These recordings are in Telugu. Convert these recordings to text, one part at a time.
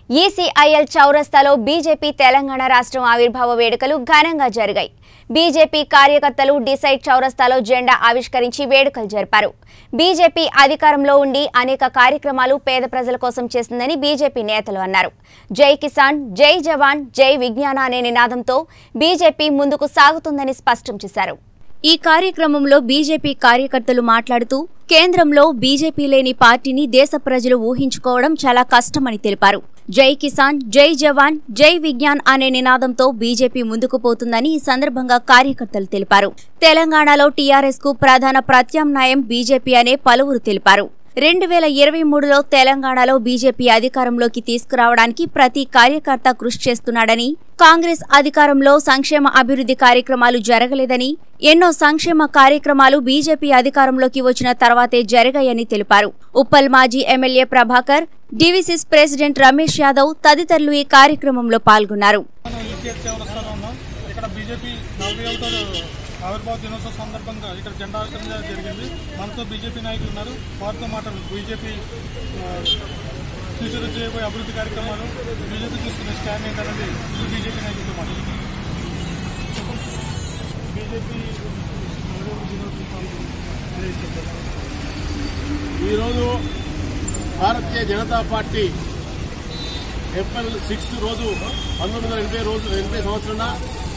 ఈసీఐఎల్ చౌరస్తాలో బీజేపీ తెలంగాణ రాష్ట్రం ఆవిర్భావ వేడుకలు ఘనంగా జరిగాయి బీజేపీ కార్యకర్తలు డిసైడ్ చౌరస్తాలో జెండా ఆవిష్కరించి వేడుకలు జరిపారు బీజేపీ అధికారంలో ఉండి అనేక కార్యక్రమాలు పేద ప్రజల కోసం చేసిందని బీజేపీ నేతలు అన్నారు జై కిసాన్ జై జవాన్ జై విజ్ఞాన అనే నినాదంతో బీజేపీ ముందుకు సాగుతుందని స్పష్టం చేశారు ఈ కార్యక్రమంలో బీజేపీ కార్యకర్తలు మాట్లాడుతూ కేంద్రంలో బీజేపీ లేని పార్టీని దేశ ప్రజలు ఊహించుకోవడం చాలా కష్టమని తెలిపారు జై కిసాన్ జై జవాన్ జై విజ్ఞాన్ అనే నినాదంతో బీజేపీ ముందుకు పోతుందని ఈ సందర్భంగా కార్యకర్తలు తెలిపారు తెలంగాణలో టీఆర్ఎస్ కు ప్రధాన ప్రత్యామ్నాయం బీజేపీ అనే పలువురు తెలిపారు రెండు వేల ఇరవై మూడులో తెలంగాణలో బీజేపీ అధికారంలోకి తీసుకురావడానికి ప్రతి కార్యకర్త కృషి చేస్తున్నాడని కాంగ్రెస్ అధికారంలో సంక్షేమ అభివృద్ధి కార్యక్రమాలు జరగలేదని ఎన్నో సంక్షేమ కార్యక్రమాలు బీజేపీ అధికారంలోకి వచ్చిన తర్వాతే జరిగాయని తెలిపారు ఉప్పల్ మాజీ ఎమ్మెల్యే ప్రభాకర్ డివిసిస్ ప్రెసిడెంట్ రమేష్ యాదవ్ తదితరులు ఈ కార్యక్రమంలో పాల్గొన్నారు మనం ఈసీఎస్ చౌరస్తాలో ఉన్నాం ఇక్కడ బీజేపీ నలభై ఒకటో ఆవిర్భావ దినోత్సవ సందర్భంగా ఇక్కడ జెండా ఆవిష్కరణ జరిగింది మనతో బీజేపీ నాయకులు ఉన్నారు వారితో మాట్లాడు బీజేపీ ఆ, ఫ్యూచర్ చేయబోయే అభివృద్ధి కార్యక్రమాలు బీజేపీ తీసుకునే స్టాండ్ ఏంటనేది ఈ బీజేపీ నాయకులతో మాట్లాడుతున్నారు బీజేపీ నలభై ఒకటి దినోత్సవం ఈరోజు Bharatiya Janata party April sixth రోజు పంతొమ్మిది వందల ఎనభై రోజు ఎనభై సంవత్సరాన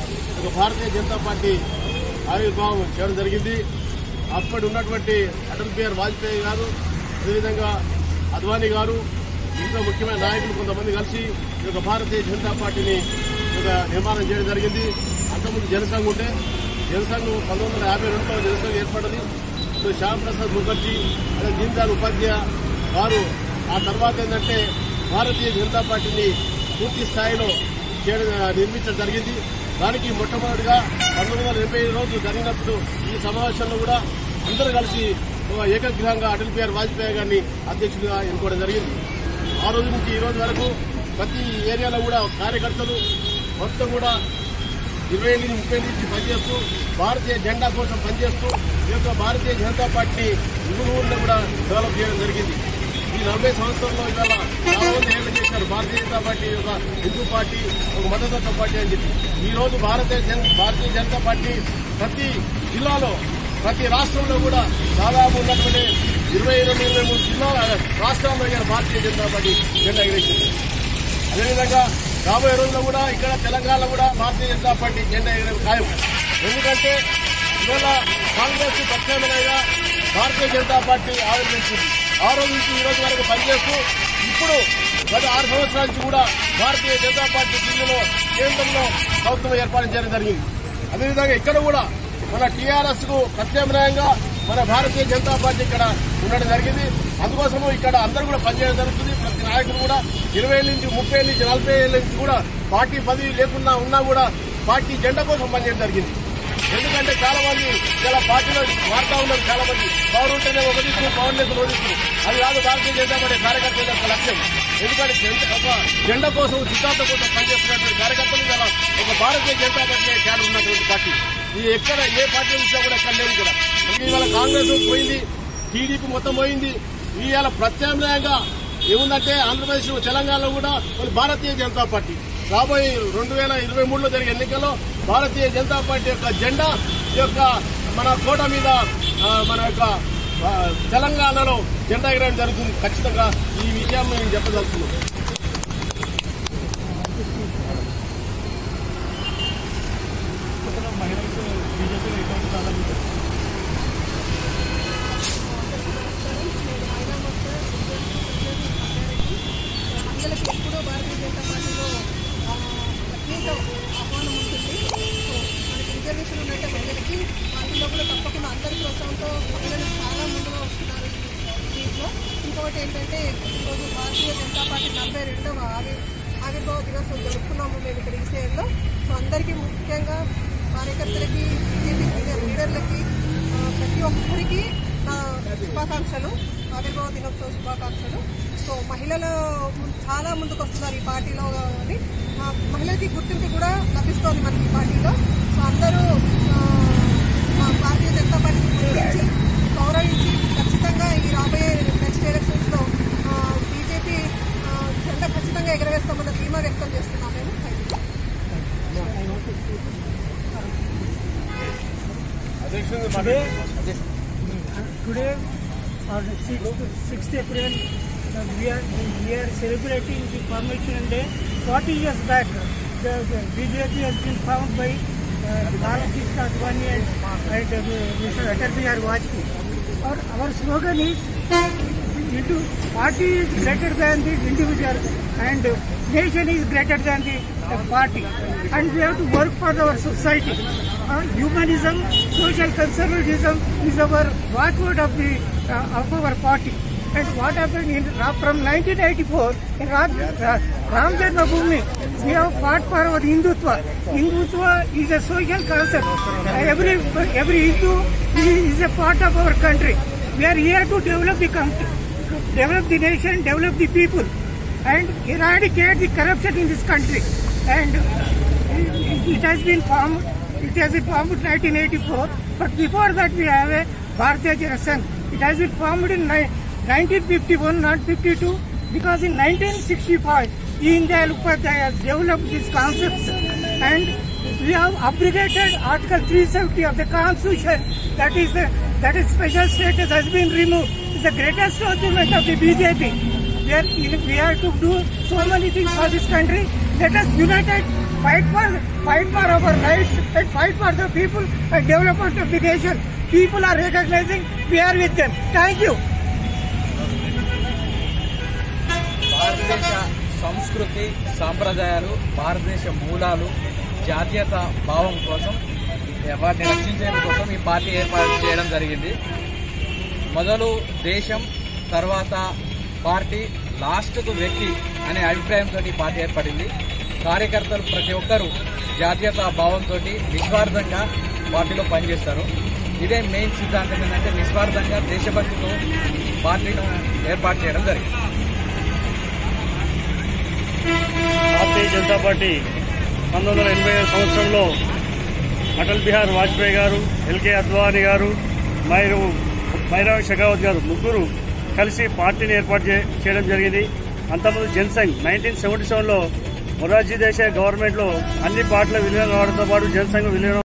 ఒక భారతీయ జనతా పార్టీ ఆవిర్భావం చేయడం జరిగింది అప్పటి ఉన్నటువంటి అటల్ బిహారీ వాజ్పేయి గారు అదేవిధంగా అద్వానీ గారు ఇంకా ముఖ్యమైన నాయకులు కొంతమంది కలిసి ఈ యొక్క భారతీయ జనతా పార్టీని ఒక నిర్మాణం చేయడం జరిగింది అంతకుముందు జనసంఘ్ ఉంటే జనసంఘ్ పంతొమ్మిది వందల యాభై రెండులో జనసంఘ్ ఏర్పడింది ఇప్పుడు శ్యామ్ ప్రసాద్ ముఖర్జీ అదే దీన్ దయాళ్ ఉపాధ్యాయ వారు ఆ తర్వాత ఏంటంటే భారతీయ జనతా పార్టీని పూర్తి స్థాయిలో చేయడం నిర్మించడం జరిగింది దానికి మొట్టమొదటిగా పంతొమ్మిది వందల ఎనభై రోజు జరిగినప్పుడు ఈ సమావేశంలో కూడా అందరూ కలిసి ఒక ఏకగ్రహంగా అటల్ బిహారీ వాజ్పేయి గారిని అధ్యక్షుడిగా ఎన్నుకోవడం జరిగింది ఆ రోజు నుంచి ఈ రోజు వరకు ప్రతి ఏరియాలో కూడా కార్యకర్తలు మొత్తం కూడా ఇరవై ఎనిమిది ముప్పై నుంచి పనిచేస్తూ భారతీయ జెండా కోసం పనిచేస్తూ ఈ యొక్క భారతీయ జనతా పార్టీని ఊరు ఊరిలో కూడా డెవలప్ చేయడం జరిగింది ఈ నలభై సంవత్సరాల్లో ఇవాళ చాలా మంది ఏళ్ళు చేశారు భారతీయ జనతా పార్టీ ఒక హిందూ పార్టీ ఒక మతతత్వ పార్టీ అని చెప్పి ఈ రోజు భారతీయ జన భారతీయ జనతా పార్టీ ప్రతి జిల్లాలో ప్రతి రాష్ట్రంలో కూడా దాదాపు ఉన్నటువంటి ఇరవై రెండు ఇరవై మూడు జిల్లాల రాష్ట్రాల్లో ఇవాళ భారతీయ జనతా పార్టీ జెండా ఎగిరేసింది అదేవిధంగా రాబోయే రోజుల్లో కూడా ఇక్కడ తెలంగాణలో కూడా భారతీయ జనతా పార్టీ జెండా ఎగరడం ఖాయం ఎందుకంటే ఇవాళ కాంగ్రెస్ ప్రత్యామ్నాయంగా భారతీయ జనతా పార్టీ ఆవిర్భించింది ఆ రోజు నుంచి ఈ రోజు వరకు పనిచేస్తూ ఇప్పుడు గత ఆరు సంవత్సరాల నుంచి కూడా భారతీయ జనతా పార్టీ ఢిల్లీలో కేంద్రంలో ప్రభుత్వం ఏర్పాటు చేయడం జరిగింది అదేవిధంగా ఇక్కడ కూడా మన టీఆర్ఎస్ కు ప్రత్యామ్నాయంగా మన భారతీయ జనతా పార్టీ ఇక్కడ ఉండడం జరిగింది అందుకోసము ఇక్కడ అందరూ కూడా పనిచేయడం జరుగుతుంది ప్రతి నాయకులు కూడా ఇరవై ఏళ్ళ నుంచి ముప్పై ఏళ్ళ నుంచి నలభై ఏళ్ళ నుంచి కూడా పార్టీ పదవి లేకున్నా ఉన్నా కూడా పార్టీ జెండా కోసం పనిచేయడం జరిగింది ఎందుకంటే చాలా మంది ఇలా పార్టీలో మారుతా ఉన్నారు చాలా మంది పవర్ ఉంటేనే ఒక దిక్కు పవర్ లేదు రోజు అది కాదు భారతీయ జనతా పార్టీ కార్యకర్తల యొక్క లక్ష్యం ఎందుకంటే జెండా- ఒక జెండా కోసం సిద్ధాంతం కోసం పనిచేస్తున్నటువంటి కార్యకర్తలు ఇలా ఒక భారతీయ జనతా పార్టీ క్యాడర్ ఉన్నటువంటి పార్టీ ఇది ఎక్కడ ఏ పార్టీ చూసినా కూడా ఎక్కడ లేదు కూడా అందుకే ఇవాళ కాంగ్రెస్ పోయింది టీడీపీ మొత్తం పోయింది ఇవాళ ప్రత్యామ్నాయంగా ఏముందంటే ఆంధ్రప్రదేశ్ తెలంగాణలో కూడా మరి భారతీయ జనతా పార్టీ రాబోయే రెండు వేల ఇరవై మూడులో జరిగే ఎన్నికల్లో భారతీయ జనతా పార్టీ యొక్క జెండా ఈ యొక్క మన కోట మీద ఆ, మన యొక్క ఆ, తెలంగాణలో జెండా ఎగరడం జరుగుతుంది ఖచ్చితంగా ఈ విషయం నేను చెప్పదలుచుకున్నాను మహిళలకు బీజేపీలో ఎటువంటి ప్రాధాన్యత మహిళలకు ఎప్పుడూ భారతీయ జనతా పార్టీలో ఆ, ప్రత్యేక ఆహ్వానం ఉంటుంది సో మనకి రిజర్వేషన్ ఉన్నట్టే మహిళలకి పార్టీలో కూడా తప్పకుండా అందరి ప్రోత్సాహంతో మహిళలు చాలా ముందుగా వస్తున్నారు ఈ దీంట్లో ఇంకొకటి ఏంటంటే ఈరోజు భారతీయ జనతా పార్టీ నలభై రెండవ ఆవిర్ ఆవిర్భావ దినోత్సవం జరుపుకున్నాము మేము ఇక్కడ ఈసీఐలో సో అందరికీ ముఖ్యంగా కార్యకర్తలకి బీజేపీ సీనియర్ లీడర్లకి ఆ, ప్రతి ఒక్కరికి నా శుభాకాంక్షలు ఆవిర్భావ దినోత్సవ శుభాకాంక్షలు సో మహిళలు ము- చాలా ముందుకు వస్తున్నారు ఈ పార్టీలో అని ఆ, మహిళలకి గుర్తింపు కూడా లభిస్తోంది మనకి ఈ పార్టీలో సో అందరూ ఆ, మా భారతీయ జనతా పార్టీని గుర్తించి గౌరవించి ఖచ్చితంగా ఈ రాబోయే నెక్స్ట్ ఎలక్షన్స్లో బీజేపీ జెండా జెండా ఖచ్చితంగా ఎగరవేస్తామన్న ధీమా వ్యక్తం చేస్తున్నాం మేము Today, on 6th, 6th April, uh, we are we are celebrating the formation day. 40 years back, the, the BJP has been found by uh, Balakrishna Advani and, and uh, Mr. Atal Bihari Vajpayee. Our, our slogan is into party is greater than the individual and uh, nation is greater than the uh, party and we have to work for our society. Uh, humanism, social conservatism is our watchword of the uh, of our party. And what happened in from 1984 in Ram, uh, Ram Janmabhoomi, we have fought for our Hindutva. Hindutva is a social concept. Every every Hindu is a part of our country. We are here to develop the country, develop the nation, develop the people, and eradicate the corruption in this country. And it it has been formed. It has been formed in 1984, but before that we have a Bharatiya Jana Sangh. It has been formed in ni- 1951, not 52, because in 1965, Deen Dayal Upadhyaya has developed these concepts and we have abrogated Article 370 of the Constitution. That is the that is special status has been removed. It's the greatest achievement of the BJP. We are we have to do so many things for this country. Let us united fight for fight for our rights and fight for the people and development of the nation. People are recognizing we are with them. Thank you. భారతదేశ సంస్కృతి సాంప్రదాయాలు భారతదేశ మూలాలు జాతీయత భావం కోసం వాటిని రక్షించడం కోసం ఈ పార్టీ ఏర్పాటు చేయడం జరిగింది మొదలు దేశం తర్వాత పార్టీ లాస్ట్కు వ్యక్తి అనే అభిప్రాయంతో ఈ పార్టీ ఏర్పడింది కార్యకర్తలు ప్రతి ఒక్కరూ జాతీయత భావంతో నిస్వార్థంగా పార్టీలో పనిచేస్తారు ఇదే మెయిన్ సిద్ధాంతం ఏంటంటే నిస్వార్థంగా దేశభక్తితో పార్టీను ఏర్పాటు చేయడం జరిగింది భారతీయ జనతా పార్టీ పంతొమ్మిది వందల ఎనభై ఐదు సంవత్సరంలో అటల్ బిహార్ వాజ్పేయి గారు ఎల్కే అద్వానీ గారు మైరు మైరావ్ షెకావత్ గారు ముగ్గురు కలిసి పార్టీని ఏర్పాటు చే- చేయడం జరిగింది అంతకుముందు జనసంఘ్ నైన్టీన్ సెవెంటీ సెవెన్లో మొరార్జీ దేశాయ్ గవర్నమెంట్లో అన్ని పార్టీల విలీనం కావడంతో పాటు జనసంఘ్ విలీనం